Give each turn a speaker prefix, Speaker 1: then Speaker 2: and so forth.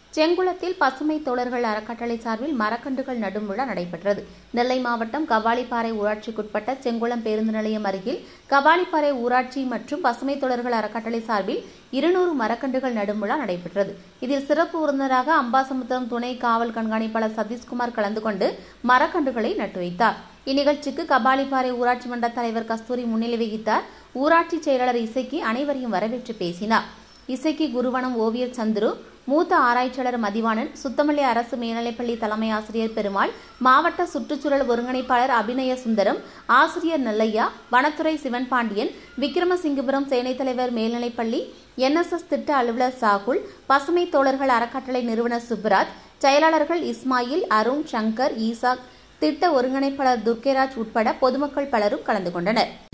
Speaker 1: செங்குளத்தில் பசுமை தோழர்கள் அறக்கட்டளை சார்பில் மரக்கன்றுகள் நடும் விழா நடைபெற்றது நெல்லை மாவட்டம் கபாலிப்பாறை ஊராட்சிக்குட்பட்ட செங்குளம் பேருந்து நிலையம் அருகில் கபாலிப்பாறை ஊராட்சி மற்றும் பசுமை தோழர்கள் அறக்கட்டளை சார்பில் இருநூறு மரக்கன்றுகள் நடும் விழா நடைபெற்றது இதில் சிறப்பு விருந்தினராக அம்பாசமுத்திரம் துணை காவல் கண்காணிப்பாளர் சதீஷ்குமார் கலந்து கொண்டு மரக்கன்றுகளை நட்டு வைத்தார் இந்நிகழ்ச்சிக்கு கபாலிப்பாறை ஊராட்சி மன்ற தலைவர் கஸ்தூரி முன்னிலை வகித்தார் ஊராட்சி செயலாளர் இசைக்கு அனைவரையும் வரவேற்று பேசினார் இசைக்கு குருவனம் ஓவியர் சந்துரு மூத்த ஆராய்ச்சியாளர் மதிவாணன் சுத்தமல்லி அரசு மேல்நிலைப்பள்ளி தலைமை ஆசிரியர் பெருமாள் மாவட்ட சுற்றுச்சூழல் ஒருங்கிணைப்பாளர் அபிநய சுந்தரம் ஆசிரியர் நெல்லையா வனத்துறை சிவன் பாண்டியன் விக்ரமசிங்கபுரம் சேனைத் தலைவர் மேல்நிலைப்பள்ளி என்எஸ்எஸ் திட்ட அலுவலர் சாகுல் பசுமை தோழர்கள் அறக்கட்டளை நிறுவனர் சுப்ராஜ் செயலாளர்கள் இஸ்மாயில் அருண் சங்கர் ஈசாக் திட்ட ஒருங்கிணைப்பாளர் துர்கேராஜ் உட்பட பொதுமக்கள் பலரும் கலந்து கொண்டனர்